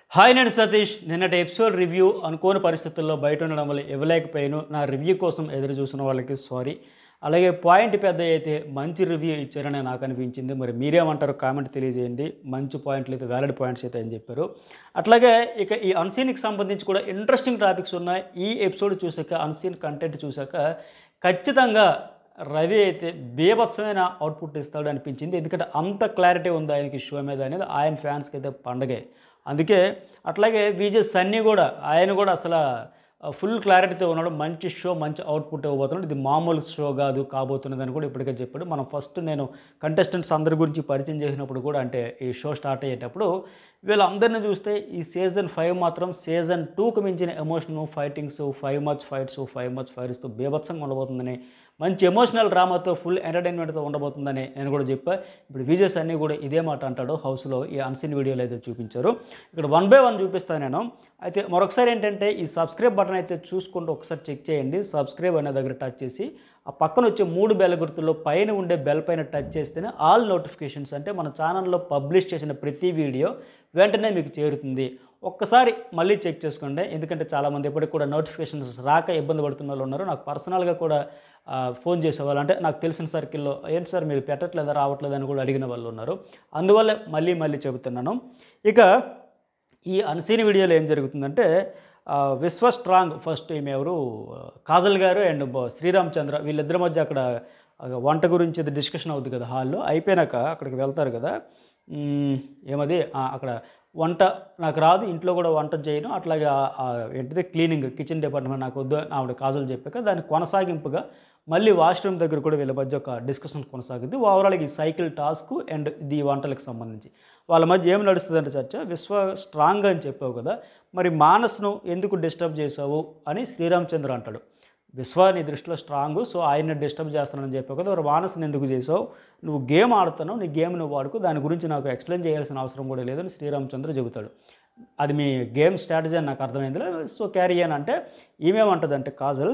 Hi నేను సతీష్ నిన్నటి episode review అనుకోని పరిస్థితుల్లో బయట ఉండడం వల్ల ఇవ్వలేకపోయాను నా రివ్యూ కోసం ఎదురు చూసిన వాళ్ళకి సారీ అలాగే పాయింట్ పెద్ద అయితే మంచి రివ్యూ ఇచ్చారని నాకు అనిపించింది మరి మీరేమంటారు కామెంట్ తెలియజేయండి మంచి పాయింట్లు అయితే వ్యాలిడ్ పాయింట్స్ అయితే అని చెప్పారు అట్లాగే ఇక ఈ అన్సీన్కి సంబంధించి కూడా ఇంట్రెస్టింగ్ టాపిక్స్ ఉన్నాయి ఈ ఎపిసోడ్ చూసాక అన్సీన్ కంటెంట్ చూసాక ఖచ్చితంగా రవి అయితే బీభత్సమైన అవుట్పుట్ ఇస్తాడు అనిపించింది ఎందుకంటే అంత క్లారిటీ ఉంది ఆయనకి షో మీద అనేది ఆయన ఫ్యాన్స్కి అయితే పండగే అందుకే అట్లాగే విజయ్ సన్నీ కూడా ఆయన కూడా అసలు ఫుల్ క్లారిటీతో ఉన్నాడు మంచి షో మంచి అవుట్పుట్ ఇవ్వబోతున్నాడు ఇది మామూలు షో కాదు కాబోతున్నదని కూడా ఇప్పటికే చెప్పాడు మనం ఫస్ట్ నేను కంటెస్టెంట్స్ అందరి గురించి పరిచయం చేసినప్పుడు కూడా అంటే ఈ షో స్టార్ట్ అయ్యేటప్పుడు వీళ్ళందరిని చూస్తే ఈ సీజన్ ఫైవ్ మాత్రం సీజన్ టూకు మించిన emotion fightings five much fights five much ఫైట్స్తో బీభత్సంగా ఉండబోతుందని మంచి ఎమోషనల్ డ్రామాతో ఫుల్ ఎంటర్టైన్మెంట్తో ఉండబోతుందని నేను కూడా చెప్పా ఇప్పుడు విజయ్ అన్నీ కూడా ఇదే మాట అంటాడు హౌస్లో ఈ అన్సీన్ వీడియోలు అయితే చూపించారు ఇక్కడ వన్ బై వన్ చూపిస్తాను నేను అయితే మరొకసారి ఏంటంటే ఈ సబ్స్క్రైబ్ బటన్ అయితే చూసుకుంటూ ఒకసారి చెక్ చేయండి సబ్స్క్రైబ్ అనే దగ్గర టచ్ చేసి ఆ పక్కన వచ్చే మూడు బెల్ గుర్తుల్లో పైన ఉండే బెల్ పైన టచ్ చేస్తేనే ఆల్ నోటిఫికేషన్స్ అంటే మన ఛానల్లో పబ్లిష్ చేసిన ప్రతి వీడియో వెంటనే మీకు చేరుతుంది ఒక్కసారి మళ్ళీ చెక్ చేసుకోండి ఎందుకంటే చాలామంది ఎప్పటికి కూడా నోటిఫికేషన్స్ రాక ఇబ్బంది పడుతున్న వాళ్ళు ఉన్నారు నాకు పర్సనల్గా కూడా ఆ, ఫోన్ చేసేవాళ్ళు అంటే నాకు తెలిసిన సర్కిల్లో ఏంటి సార్ మీరు పెట్టట్లేదా రావట్లేదా అని కూడా అడిగిన వాళ్ళు ఉన్నారు అందువల్ల మళ్ళీ మళ్ళీ చెబుతున్నాను ఇక ఈ అన్సీన్ వీడియోలో ఏం జరుగుతుందంటే ఆ, విశ్వ స్ట్రాంగ్ ఫస్ట్ ఈమె ఎవరు ఆ, కాజల్ గారు అండ్ బ- శ్రీరామ్ చంద్ర వీళ్ళిద్దరి మధ్య అక్కడ ఆ, వంట గురించి ఇది డిస్కషన్ అవుతుంది కదా హాల్లో అయిపోయినాక అక్కడికి వెళ్తారు కదా మ్, ఏమది ఆ, అక్కడ వంట నాకు రాదు ఇంట్లో కూడా వంట చేయను అట్లాగే ఆ- ఆ ఏంటిది క్లీనింగ్ కిచెన్ డిపార్ట్మెంట్ నాకు వద్దు అని ఆవిడ కాజల్ చెప్పాక దాని కొనసాగింపుగా మళ్ళీ వాష్రూమ్ దగ్గర కూడా వీళ్ళ మధ్య ఒక డిస్కషన్ కొనసాగుద్ది ఓవరాల్గా ఈ సైకిల్ టాస్క్ అండ్ ఇది వంటలకు సంబంధించి వాళ్ళ మధ్య ఏం నడుస్తుందంటే చర్చ విశ్వ స్ట్రాంగ్ అని చెప్పావు కదా మరి మానస్ను ఎందుకు డిస్టర్బ్ చేసావు అని శ్రీరామచంద్ర అంటాడు విశ్వ నీ దృష్టిలో స్ట్రాంగ్ సో ఆయన్ని డిస్టర్బ్ చేస్తానని చెప్పావు కదా మరి మానస్ని ఎందుకు చేసావు నువ్వు గేమ్ ఆడుతున్నావు నీ గేమ్ నువ్వు వాడుకో దాని గురించి నాకు ఎక్స్ప్లెయిన్ చేయాల్సిన అవసరం కూడా లేదని శ్రీరామచంద్ర చెబుతాడు అది మీ గేమ్ స్ట్రాటజీ అని నాకు అర్థమైంది సో క్యారీ అని అంటే ఈమెమంటదంటే కాజల్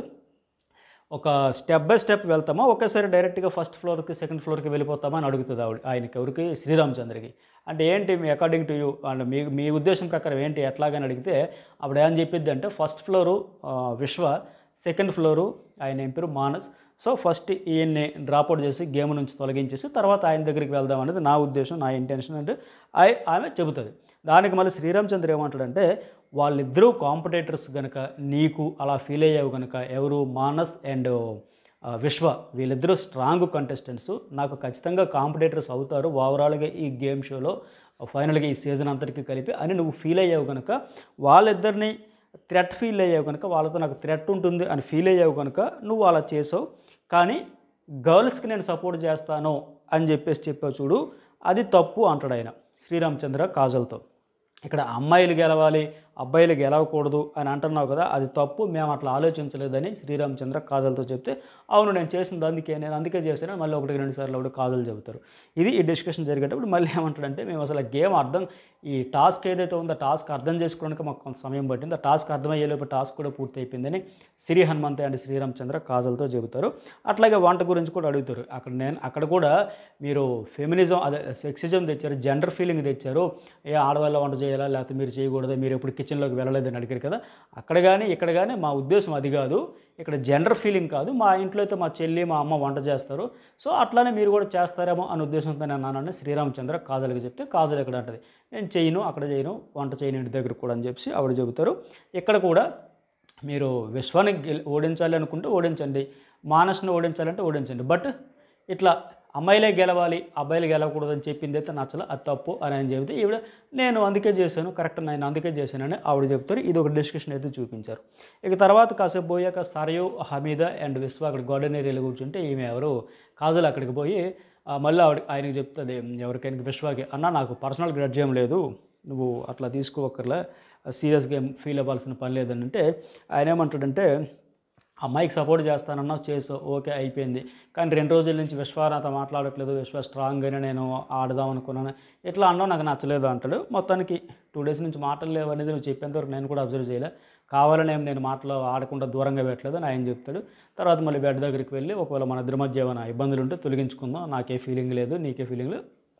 ఒక స్టెప్ బై స్టెప్ వెళ్తామా ఒకేసారి డైరెక్ట్గా ఫస్ట్ ఫ్లోర్కి సెకండ్ ఫ్లోర్కి వెళ్ళిపోతామా అని అడుగుతుంది ఆవిడ ఆయనకి ఎవరికి శ్రీరామచంద్రకి అంటే ఏంటి మీ అకార్డింగ్ టు యూ అంటే మీ మీ ఉద్దేశం ప్రకారం ఏంటి ఎట్లాగని అడిగితే ఆవిడ ఏం చెప్పిద్ది అంటే ఫస్ట్ ఫ్లోరు ఆ, విశ్వ సెకండ్ ఫ్లోరు ఆయన ఏం పేరు మానస్ సో ఫస్ట్ ఈయన్ని డ్రాప్అవుట్ చేసి గేమ్ నుంచి తొలగించేసి తర్వాత ఆయన దగ్గరికి వెళ్దాం అనేది నా ఉద్దేశం నా ఇంటెన్షన్ అంటే ఆయ- ఆమె చెబుతుంది దానికి మళ్ళీ శ్రీరామచంద్ర ఏమంటాడంటే వాళ్ళిద్దరూ కాంపిటేటర్స్ కనుక నీకు అలా ఫీల్ అయ్యావు కనుక ఎవరు మానస్ అండ్ ఆ, విశ్వ వీళ్ళిద్దరూ స్ట్రాంగ్ కంటెస్టెంట్స్ నాకు ఖచ్చితంగా కాంపిటేటర్స్ అవుతారు ఓవరాల్గా ఈ గేమ్ షోలో ఫైనల్గా ఈ సీజన్ అంతటికి కలిపి అని నువ్వు ఫీల్ అయ్యావు కనుక వాళ్ళిద్దరిని థ్రెట్ ఫీల్ అయ్యావు కనుక వాళ్ళతో నాకు థ్రెట్ ఉంటుంది అని ఫీల్ అయ్యావు కనుక నువ్వు అలా చేసావు కానీ గర్ల్స్కి నేను సపోర్ట్ చేస్తాను అని చెప్పేసి చెప్పావు చూడు అది తప్పు అంటాడు ఆయన శ్రీరామచంద్ర కాజల్తో ఇక్కడ అమ్మాయిలు గెలవాలి అబ్బాయిలు గెలవకూడదు అని అంటున్నావు కదా అది తప్పు మేము అట్లా ఆలోచించలేదని శ్రీరామచంద్ర కాజల్తో చెప్తే అవును నేను చేసింది అందుకే నేను అందుకే చేశాను మళ్ళీ ఒకటి రెండు సార్లు ఒకటి కాజల్ చెబుతారు ఇది ఈ డిస్కషన్ జరిగేటప్పుడు మళ్ళీ ఏమంటాడంటే మేము అసలు గేమ్ అర్థం ఈ టాస్క్ ఏదైతే ఉందో టాస్క్ అర్థం చేసుకోవడానికి మాకు కొంత సమయం పట్టింది ఆ టాస్క్ అర్థమయ్యేలోపు టాస్క్ కూడా పూర్తి అయిపోయిందని శ్రీ హనుమంతే అండ్ శ్రీరామచంద్ర కాజల్తో చెబుతారు అట్లాగే వంట గురించి కూడా అడుగుతారు అక్కడ నేను అక్కడ కూడా మీరు ఫెమినిజం అదే సెక్సిజం తెచ్చారు జెండర్ ఫీలింగ్ తెచ్చారు ఏ ఆడవాళ్ళ వంట చేయాలా లేకపోతే మీరు చేయకూడదు మీరు ఎప్పుడు కిచెన్లోకి వెళ్ళలేదని అడిగారు కదా అక్కడ కానీ ఇక్కడ కానీ మా ఉద్దేశం అది కాదు ఇక్కడ జెండర్ ఫీలింగ్ కాదు మా ఇంట్లో అయితే మా చెల్లి మా అమ్మ వంట చేస్తారు సో అట్లానే మీరు కూడా చేస్తారేమో అనే ఉద్దేశంతో నేను అన్నానని శ్రీరామచంద్ర కాజల్కి చెప్తే కాజల్ ఎక్కడ అంటది నేను చేయను అక్కడ చేయను వంట చేయను ఇంటి దగ్గర కూడా అని చెప్పి ఆవిడ చెబుతారు ఇక్కడ కూడా మీరు విశ్వాన్ని గెల్- ఓడించాలి అనుకుంటే ఓడించండి మానస్ని ఓడించాలంటే ఓడించండి బట్ ఇట్లా అమ్మాయిలే గెలవాలి అబ్బాయిలు గెలవకూడదని చెప్పింది అయితే నచ్చల అది తప్పు అని ఆయన చెబితే ఈవిడ నేను అందుకే చేశాను కరెక్ట్ నేను అందుకే చేశానని ఆవిడ చెప్తారు ఇది ఒక డిస్కషన్ అయితే చూపించారు ఇక తర్వాత కాసేపు పోయాక సరయు హమీద అండ్ విశ్వ అక్కడ గార్డెన్ ఏరియాలో కూర్చుంటే ఈమె ఎవరు కాజల్ అక్కడికి పోయి ఆ, మళ్ళీ ఆవిడ ఆయనకి చెప్తుంది ఎవరికైనా విశ్వాకి అన్న నాకు పర్సనల్ గ్రడ్జ్ ఏం లేదు నువ్వు అట్లా తీసుకోవక్కర్లే సీరియస్గా ఏం ఫీల్ అవ్వాల్సిన పని లేదని అంటే ఆయన ఏమంటాడంటే అమ్మాయికి సపోర్ట్ చేస్తానన్నా చేసో ఓకే అయిపోయింది కానీ రెండు రోజుల నుంచి విశ్వ నాతో మాట్లాడట్లేదు విశ్వ స్ట్రాంగ్గానే నేను ఆడదాం అనుకున్నాను ఇట్లా అన్నావు నాకు నచ్చలేదు అంటాడు మొత్తానికి టూ డేస్ నుంచి మాటలు లేవు అనేది నువ్వు చెప్పేంతవరకు నేను కూడా అబ్జర్వ్ చేయలే కావాలని ఏం నేను మాటలు ఆడకుండా దూరంగా పెట్టలేదు అని ఆయన చెప్తాడు తర్వాత మళ్ళీ బెడ్ దగ్గరికి వెళ్ళి ఒకవేళ మన ఇద్దరి మధ్య ఏమైనా ఇబ్బందులు ఉంటే తొలగించుకుందాం నాకే ఫీలింగ్ లేదు నీకే ఫీలింగ్ లేదు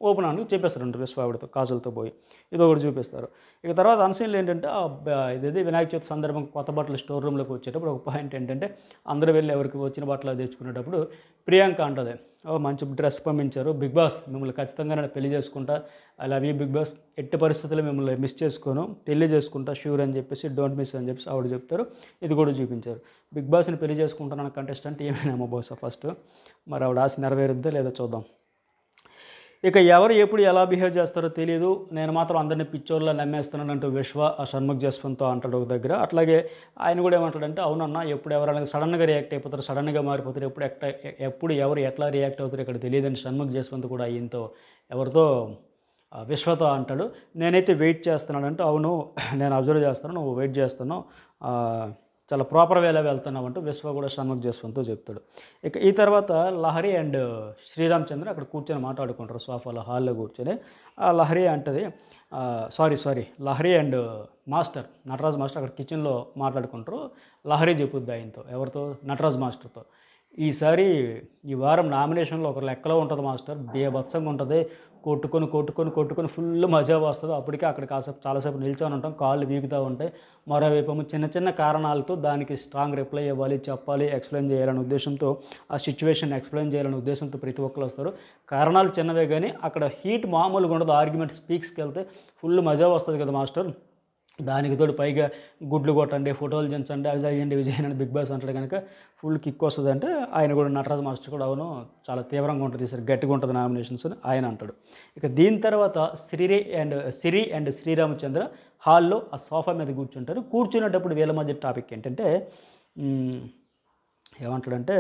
ఓపెన్ అని చెప్పేస్తారు విశ్వ ఆవిడతో కాజులతో పోయి ఇది ఒకటి చూపిస్తారు ఇక తర్వాత అన్సీన్లు ఏంటంటే ఆ బ- ఇదేది వినాయక చవితి సందర్భంగా కొత్త బట్టలు స్టోర్ రూమ్లోకి వచ్చేటప్పుడు ఒక పాయింట్ ఏంటంటే అందరూ వెళ్ళి ఎవరికి వచ్చిన బట్టలు అది తెచ్చుకునేటప్పుడు ప్రియాంక అంటది ఓ మంచి డ్రెస్ పంపించారు బిగ్ బాస్ మిమ్మల్ని ఖచ్చితంగా నేను పెళ్లి చేసుకుంటా I love you Bigg Boss ఎట్టి పరిస్థితుల్లో మిమ్మల్ని మిస్ చేసుకోను పెళ్లి చేసుకుంటా షూర్ అని చెప్పేసి డోంట్ మిస్ అని చెప్పేసి ఆవిడ చెప్తారు ఇది కూడా చూపించారు బిగ్ బాస్ని పెళ్లి చేసుకుంటానన్న కంటెస్టెంట్ ఏమైనా బహుశా ఫస్ట్ మరి ఆవిడ ఆశ నెరవేరుద్దా లేదా చూద్దాం ఇక ఎవరు ఎప్పుడు ఎలా బిహేవ్ చేస్తారో తెలియదు నేను మాత్రం అందరినీ పిచ్చోళ్ళ నమ్మేస్తున్నానంటూ విశ్వ ఆ షణ్ముఖ్ జస్వంత్తో అంటాడు ఒక దగ్గర అట్లాగే ఆయన కూడా ఏమంటాడంటే అవునన్నా ఎప్పుడు ఎవరైనా సడన్గా రియాక్ట్ అయిపోతారు సడన్గా మారిపోతారు ఎప్పుడు ఎట్ట ఎప్పుడు ఎవరు ఎట్లా రియాక్ట్ అవుతారు ఇక్కడ తెలియదని షణ్ముఖ్ జస్వంత్ కూడా ఈయనతో ఎవరితో ఆ, విశ్వతో అంటాడు నేనైతే వెయిట్ చేస్తున్నానంటే అవును నేను అబ్జర్వ్ చేస్తాను నువ్వు వెయిట్ చేస్తాను ఆ, చాలా ప్రాపర్ వేలో వెళ్తున్నావు అంటూ విశ్వ కూడా షణ్ముఖ్ జస్వంత్తో చెప్తాడు ఇక ఈ తర్వాత లహరి అండ్ శ్రీరామచంద్ర అక్కడ కూర్చొని మాట్లాడుకుంటారు సోఫాలో హాల్లో కూర్చొని ఆ లహరి అంటది sorry sorry Lahari and master Nataraj master అక్కడ కిచెన్లో మాట్లాడుకుంటారు లహరి చెప్పుద్ది ఆయనతో ఎవరితో నటరాజ్ మాస్టర్తో ఈసారి ఈ వారం నామినేషన్లో ఒక లెక్కలో ఉంటుంది మాస్టర్ బీభత్సంగా ఉంటుంది కొట్టుకొని కొట్టుకొని కొట్టుకొని ఫుల్ మజా వస్తుంది అప్పటికే అక్కడ కాసేపు చాలాసేపు నిల్చొని ఉంటాం కాళ్ళు వీగుతూ ఉంటాయి మరోవైపు ఏమో చిన్న చిన్న కారణాలతో దానికి స్ట్రాంగ్ రిప్లై ఇవ్వాలి చెప్పాలి ఎక్స్ప్లెయిన్ చేయాలనే ఉద్దేశంతో ఆ సిచ్యువేషన్ ఎక్స్ప్లెయిన్ చేయాలనే ఉద్దేశంతో ప్రతి ఒక్కరు వస్తారు కారణాలు చిన్నవే కానీ అక్కడ హీట్ మామూలుగా ఉండదు ఆర్గ్యుమెంట్ స్పీక్స్కి వెళ్తే ఫుల్ మజా వస్తుంది కదా మాస్టర్ దానికి తోడు పైగా గుడ్లు కొట్టండి ఫోటోలు దించండి అవి చేయండి విజయ్ అని బిగ్ బాస్ అంటాడు కనుక ఫుల్ కిక్ వస్తుంది అంటే ఆయన కూడా నటరాజ్ మాస్టర్ కూడా అవును చాలా తీవ్రంగా ఉంటుంది సరే గట్టిగా ఉంటుంది నామినేషన్స్ అని ఆయన అంటాడు ఇక దీని తర్వాత శ్రీరి అండ్ సిరి అండ్ శ్రీరామచంద్ర హాల్లో ఆ సోఫా మీద కూర్చుంటారు కూర్చునేటప్పుడు వీళ్ళ మధ్య టాపిక్ ఏంటంటే మ్, ఏమంటాడంటే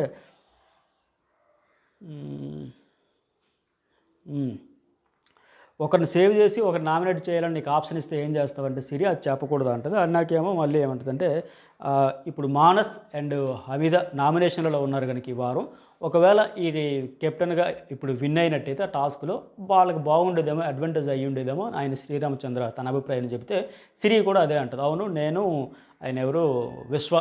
మ్, మ్, ఒకరిని సేవ్ చేసి ఒకరిని నామినేట్ చేయాలని నీకు ఆప్షన్ ఇస్తే ఏం చేస్తావంటే సిరి అది చెప్పకూడదు అంటది అది నాకేమో మళ్ళీ ఏమంటుందంటే ఆ, ఇప్పుడు మానస్ అండ్ హమీద నామినేషన్లలో ఉన్నారు కనుక ఈ వారం ఒకవేళ ఇది కెప్టెన్గా ఇప్పుడు విన్ అయినట్టయితే ఆ టాస్క్లో వాళ్ళకి బాగుండేదేమో అడ్వాంటేజ్ అయ్యి ఉండేదేమో అని ఆయన శ్రీరామచంద్ర తన అభిప్రాయం చెప్తే సిరి కూడా అదే అంటది అవును నేను ఆయన ఎవరు విశ్వ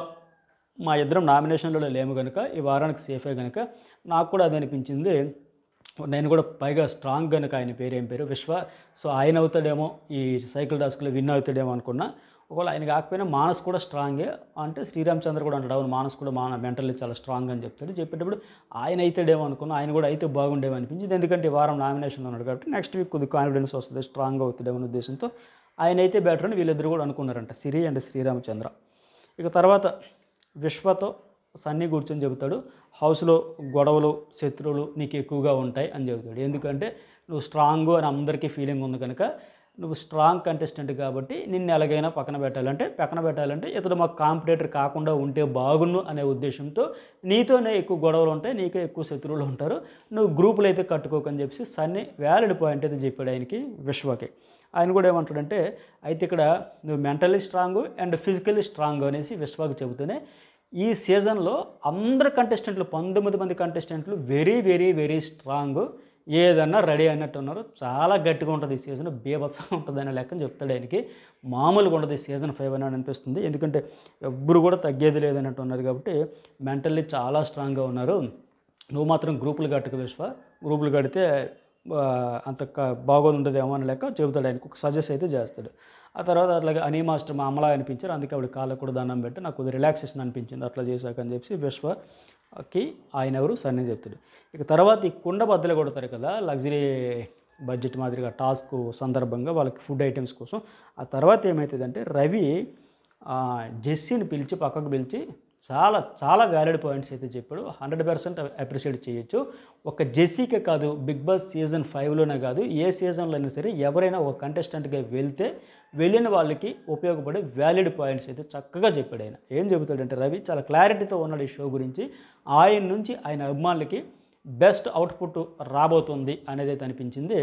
మా ఇద్దరం నామినేషన్లలో లేము కనుక ఈ వారానికి సేఫే కనుక నాకు కూడా అది అనిపించింది నేను కూడా పైగా స్ట్రాంగ్ కనుక ఆయన పేరు ఏం పేరు విశ్వ సో ఆయన అవుతాడేమో ఈ సైకిల్ టాస్క్లో విన్ అవుతాడేమో అనుకున్నా ఒకవేళ ఆయన కాకపోయినా మానస్ కూడా స్ట్రాంగే అంటే శ్రీరామచంద్ర కూడా అంటాడు అవును మానస్ కూడా మా మెంటల్లీ చాలా స్ట్రాంగ్ అని చెప్తాడు చెప్పేటప్పుడు ఆయన అవుతాడేమో అనుకున్నా ఆయన కూడా అయితే బాగుండేమో అనిపించింది ఎందుకంటే ఈ వారం నామినేషన్లో ఉన్నాడు కాబట్టి నెక్స్ట్ వీక్ కొద్ది కాన్ఫిడెన్స్ వస్తుంది స్ట్రాంగ్ అవుతాడేమో అనే ఉద్దేశంతో ఆయన అయితే బెటర్ అని వీళ్ళిద్దరు కూడా అనుకున్నారంట సిరి అండ్ శ్రీరామచంద్ర ఇక తర్వాత విశ్వతో సన్నీ కూర్చొని చెబుతాడు హౌస్లో గొడవలు శత్రువులు నీకు ఎక్కువగా ఉంటాయి అని చెబుతాడు ఎందుకంటే నువ్వు స్ట్రాంగ్ అని అందరికీ ఫీలింగ్ ఉంది కనుక నువ్వు స్ట్రాంగ్ కంటెస్టెంట్ కాబట్టి నిన్ను ఎలాగైనా పక్కన పెట్టాలంటే పక్కన పెట్టాలంటే ఇతడు మాకు కాంపిటేటర్ కాకుండా ఉంటే బాగున్ను అనే ఉద్దేశంతో నీతోనే ఎక్కువ గొడవలు ఉంటాయి నీకే ఎక్కువ శత్రువులు ఉంటారు నువ్వు గ్రూపులు అయితే కట్టుకోకని చెప్పి సన్నీ వ్యాలిడ్ పాయింట్ అయితే చెప్పాడు ఆయనకి విశ్వకి ఆయన కూడా ఏమంటాడంటే అయితే ఇక్కడ నువ్వు mentally strong and physically strong అనేసి విశ్వాకి చెబుతూనే ఈ సీజన్లో అందరు కంటెస్టెంట్లు పంతొమ్మిది మంది కంటెస్టెంట్లు వెరీ వెరీ వెరీ స్ట్రాంగ్ ఏదన్నా రెడీ అన్నట్టు ఉన్నారు చాలా గట్టిగా ఉంటుంది ఈ సీజన్ బీభత్సంగా ఉంటుంది అనే లెక్కని చెప్తాడు ఆయనకి మామూలుగా ఉండదు ఈ సీజన్ ఫైవ్ అని అనిపిస్తుంది ఎందుకంటే ఎవ్వరు కూడా తగ్గేది లేదన్నట్టు ఉన్నారు కాబట్టి మెంటల్లీ చాలా స్ట్రాంగ్గా ఉన్నారు నువ్వు మాత్రం గ్రూపులు కట్టుకు విశ్వ గ్రూపులు కడితే ఆ, అంత క- బాగోదు ఉండదేమో అని లెక్క చెబుతాడు ఆయనకు ఒక సజెస్ట్ అయితే చేస్తాడు ఆ తర్వాత అట్లాగే అనీ మాస్టర్ మా అమ్మలా అనిపించారు అందుకే ఆవిడ కాళ్ళకు కూడా దండం పెట్టి నాకు కొద్దిగా రిలాక్సేషన్ అనిపించింది అట్లా చేశాక అని చెప్పి విశ్వకి ఆయన ఎవరు సన్నీ చెప్తాడు ఇక తర్వాత ఈ కుండ బద్దలు కొడతారు కదా లగ్జరీ బడ్జెట్ మాదిరిగా టాస్క్ సందర్భంగా వాళ్ళకి ఫుడ్ ఐటమ్స్ కోసం ఆ తర్వాత ఏమవుతుందంటే రవి ఆ, జెస్సీని పిలిచి పక్కకు పిలిచి చాలా చాలా వ్యాలిడ్ పాయింట్స్ అయితే చెప్పాడు హండ్రెడ్ పర్సెంట్ అప్రిషియేట్ చేయొచ్చు ఒక జెస్సీకే కాదు బిగ్ బాస్ సీజన్ ఫైవ్లోనే కాదు ఏ సీజన్లో అయినా సరే ఎవరైనా ఒక కంటెస్టెంట్గా వెళ్తే వెళ్ళిన వాళ్ళకి ఉపయోగపడే వ్యాలిడ్ పాయింట్స్ అయితే చక్కగా చెప్పాడు ఆయన ఏం చెబుతాడంటే రవి చాలా క్లారిటీతో ఉన్నాడు ఈ షో గురించి ఆయన నుంచి ఆయన అభిమానులకి బెస్ట్ అవుట్పుట్ రాబోతుంది అనేది అయితే అనిపించింది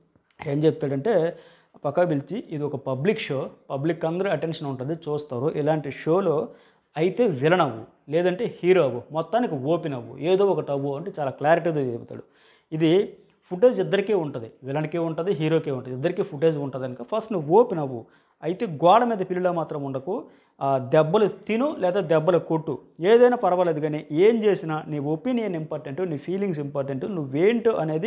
ఏం చెప్తాడంటే పక్క పిలిచి ఇది ఒక పబ్లిక్ షో పబ్లిక్ అందరూ అటెన్షన్ ఉంటుంది చూస్తారు ఇలాంటి షోలో అయితే విలన్ అవ్వు లేదంటే హీరో అవ్వు మొత్తానికి ఓపెన్ అవ్వు ఏదో ఒకటి అవ్వు అంటే చాలా క్లారిటీతో చెబుతాడు ఇది ఫుటేజ్ ఇద్దరికీ ఉంటుంది విలన్కి ఉంటుంది హీరోకి ఉంటుంది ఇద్దరికీ ఫుటేజ్ ఉంటుంది కనుక ఫస్ట్ నువ్వు ఓపెన్ అవ్వు అయితే గోడ మీద పిల్లిలో మాత్రం ఉండకు ఆ దెబ్బలు తిను లేదా దెబ్బలు కొట్టు ఏదైనా పర్వాలేదు కానీ ఏం చేసినా నీ ఒపీనియన్ ఇంపార్టెంట్ నీ ఫీలింగ్స్ ఇంపార్టెంట్ నువ్వేంటో అనేది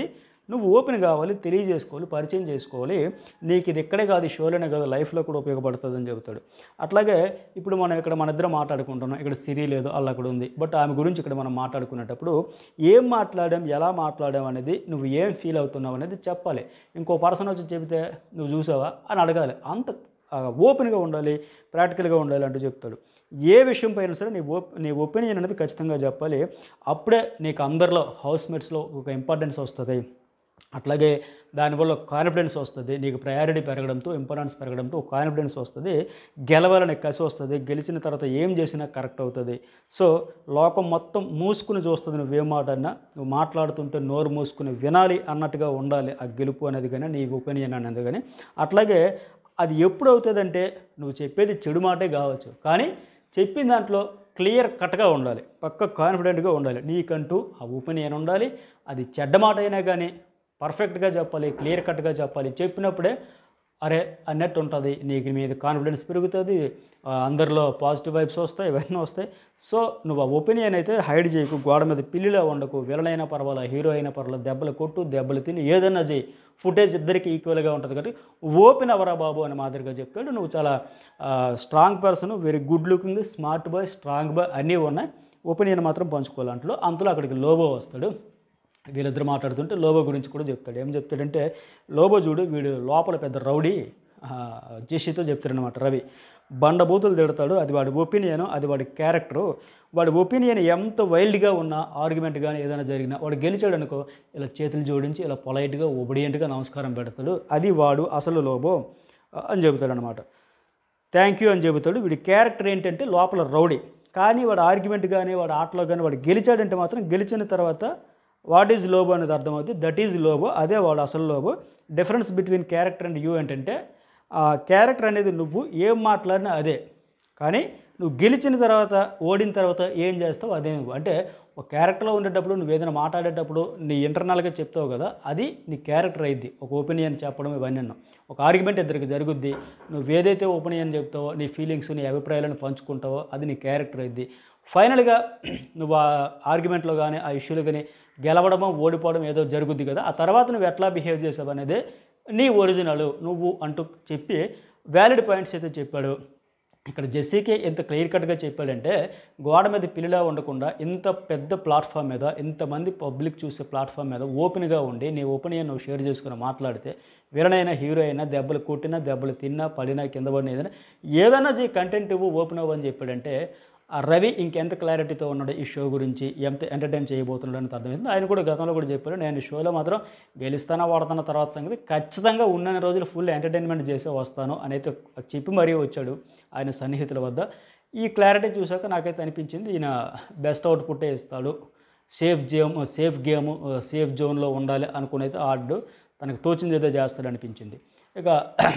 నువ్వు ఓపెన్ కావాలి తెలియజేసుకోవాలి పరిచయం చేసుకోవాలి నీకు ఇది ఇక్కడే కాదు ఈ షోలోనే కాదు లైఫ్లో కూడా ఉపయోగపడుతుంది అని చెబుతాడు అట్లాగే ఇప్పుడు మనం ఇక్కడ మన ఇద్దరం మాట్లాడుకుంటున్నాం ఇక్కడ సిరి లేదు అలా అక్కడ ఉంది బట్ ఆమె గురించి ఇక్కడ మనం మాట్లాడుకునేటప్పుడు ఏం మాట్లాడాం ఎలా మాట్లాడాం అనేది నువ్వు ఏం ఫీల్ అవుతున్నావు అనేది చెప్పాలి ఇంకో పర్సన్ వచ్చి చెబితే నువ్వు చూసావా అని అడగాలి అంత ఆ, ఓపెన్గా ఉండాలి ప్రాక్టికల్గా ఉండాలి అంటూ చెప్తాడు ఏ విషయం పైన సరే నీ ఓప్ నీ ఒపీనియన్ అనేది ఖచ్చితంగా చెప్పాలి అప్పుడే నీకు అందరిలో హౌస్మేట్స్లో ఒక ఇంపార్టెన్స్ వస్తుంది అట్లాగే దానివల్ల కాన్ఫిడెన్స్ వస్తుంది నీకు ప్రయారిటీ పెరగడంతో ఇంపార్టెన్స్ పెరగడంతో ఒక కాన్ఫిడెన్స్ వస్తుంది గెలవాలని కసి వస్తుంది గెలిచిన తర్వాత ఏం చేసినా కరెక్ట్ అవుతుంది సో లోకం మొత్తం మూసుకుని చూస్తుంది నువ్వేం మాట అన్నా నువ్వు మాట్లాడుతుంటే నోరు మూసుకుని వినాలి అన్నట్టుగా ఉండాలి ఆ గెలుపు అనేది కానీ నీ ఒపీనియన్ అనేది కానీ అట్లాగే అది ఎప్పుడు అవుతుందంటే నువ్వు చెప్పేది చెడు మాటే కావచ్చు కానీ చెప్పిన దాంట్లో క్లియర్ కట్గా ఉండాలి పక్క కాన్ఫిడెంట్గా ఉండాలి నీకంటూ ఆ ఒపీనియన్ ఉండాలి అది చెడ్డ మాట అయినా కానీ పర్ఫెక్ట్గా చెప్పాలి క్లియర్ కట్గా చెప్పాలి చెప్పినప్పుడే అరే అన్నట్టు ఉంటుంది నీకు మీద కాన్ఫిడెన్స్ పెరుగుతుంది ఆ, అందరిలో పాజిటివ్ వైబ్స్ వస్తాయి ఇవన్నీ వస్తాయి సో నువ్వు ఆ ఒపీనియన్ అయితే హైడ్ చేయకు గోడ మీద పిల్లిలో ఉండకు విలన్ అయినా పర్వాలేదు హీరో అయినా పర్వాలేదు దెబ్బలు కొట్టు దెబ్బలు తిని ఏదైనా చేయి ఫుటేజ్ ఇద్దరికి ఈక్వల్గా ఉంటుంది కాబట్టి ఓపెన్ అవరా బాబు అని మాదిరిగా చెప్తాడు నువ్వు చాలా strong person very good looking smart boy strong boy అన్నీ ఉన్నాయి ఒపీనియన్ మాత్రం పంచుకోవాలి అంట్లో అంతలో అక్కడికి లోబో వస్తాడు వీళ్ళిద్దరు మాట్లాడుతుంటే లోబో గురించి కూడా చెప్తాడు ఏం చెప్తాడంటే లోబో చూడు వీడు లోపల పెద్ద రౌడీ ఆ, జెషితో చెప్తాడనమాట రవి బండబూతులు తిడతాడు అది వాడి ఒపీనియన్ అది వాడి క్యారెక్టరు వాడి ఒపీనియన్ ఎంత వైల్డ్గా ఉన్నా ఆర్గ్యుమెంట్ కానీ ఏదైనా జరిగినా వాడు గెలిచాడు అనుకో ఇలా చేతులు జోడించి ఇలా పొలైట్గా ఒబిడియంట్గా నమస్కారం పెడతాడు అది వాడు అసలు లోబో ఆ, అని చెబుతాడు అనమాట థ్యాంక్ యూ అని చెబుతాడు వీడి క్యారెక్టర్ ఏంటంటే లోపల రౌడీ కానీ వాడు ఆర్గ్యుమెంట్ కానీ వాడు ఆటలో కానీ వాడు గెలిచాడంటే మాత్రం గెలిచిన తర్వాత వాట్ ఈజ్ లోబో అనేది అర్థమవుతుంది దట్ ఈజ్ లోబో అదే వాడు అసలు Lobo difference between character and you ఏంటంటే ఆ క్యారెక్టర్ అనేది నువ్వు ఏం మాట్లాడినా అదే కానీ నువ్వు గెలిచిన తర్వాత ఓడిన తర్వాత ఏం చేస్తావు అదే నువ్వు అంటే ఒక క్యారెక్టర్లో ఉండేటప్పుడు నువ్వు ఏదైనా మాట్లాడేటప్పుడు నీ ఇంటర్నల్గా చెప్తావు కదా అది నీ క్యారెక్టర్ అయింది ఒక ఒపీనియన్ చెప్పడం ఇవన్నీ అన్నావు. ఒక ఆర్గ్యుమెంట్ ఇద్దరికి జరుగుద్ది నువ్వు ఏదైతే ఒపీనియన్ చెప్తావో నీ ఫీలింగ్స్ నీ అభిప్రాయాలను పంచుకుంటావో అది నీ క్యారెక్టర్ అయింది ఫైనల్గా నువ్వు ఆ ఆర్గ్యుమెంట్లో కానీ ఆ ఇష్యూలో కానీ గెలవడమో ఓడిపోవడం ఏదో జరుగుద్ది కదా ఆ తర్వాత నువ్వు ఎట్లా బిహేవ్ చేసావు అనేది నీ ఒరిజినల్ నువ్వు అంటూ చెప్పి వ్యాలిడ్ పాయింట్స్ అయితే చెప్పాడు ఇక్కడ జెస్సీకి ఎంత క్లియర్ కట్గా చెప్పాడంటే గోడ మీద పిల్లిలా ఉండకుండా ఇంత పెద్ద ప్లాట్ఫామ్ మీద ఇంతమంది పబ్లిక్ చూసే ప్లాట్ఫామ్ మీద ఓపెన్గా ఉండి నీ ఒపీనియన్ నువ్వు షేర్ చేసుకుని మాట్లాడితే విలనైనా హీరో అయినా దెబ్బలు కొట్టినా దెబ్బలు తిన్నా పడినా కింద పడినా ఏదైనా ఏదైనా చేయి కంటెంట్ ఇవ్వు ఓపెన్ అవ్వని చెప్పాడంటే ఆ రవి ఇంకెంత క్లారిటీతో ఉన్నాడు ఈ షో గురించి ఎంత ఎంటర్టైన్ చేయబోతున్నాడు అని అర్థమైంది ఆయన కూడా గతంలో కూడా చెప్పారు నేను ఈ షోలో మాత్రం గెలుస్తానా వాడతానా తర్వాత సంగతి ఖచ్చితంగా ఉన్న రోజులు ఫుల్ ఎంటర్టైన్మెంట్ చేసే వస్తాను అని అయితే చెప్పి మరీ వచ్చాడు ఆయన సన్నిహితుల వద్ద ఈ క్లారిటీ చూసాక నాకైతే అనిపించింది ఈయన బెస్ట్ అవుట్పుట్టే ఇస్తాడు safe game safe game safe జోన్లో ఉండాలి అనుకునైతే ఆడు తనకు తోచింది ఏదో చేస్తాడు అనిపించింది ఇక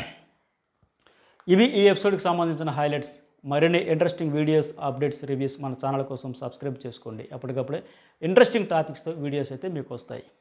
ఇవి ఈ ఎపిసోడ్కి సంబంధించిన హైలైట్స్ మరిన్ని ఇంట్రెస్టింగ్ వీడియోస్ అప్డేట్స్ రివ్యూస్ మన ఛానల్ కోసం సబ్స్క్రైబ్ చేసుకోండి అప్పటికప్పుడే ఇంట్రెస్టింగ్ టాపిక్స్తో వీడియోస్ అయితే మీకు వస్తాయి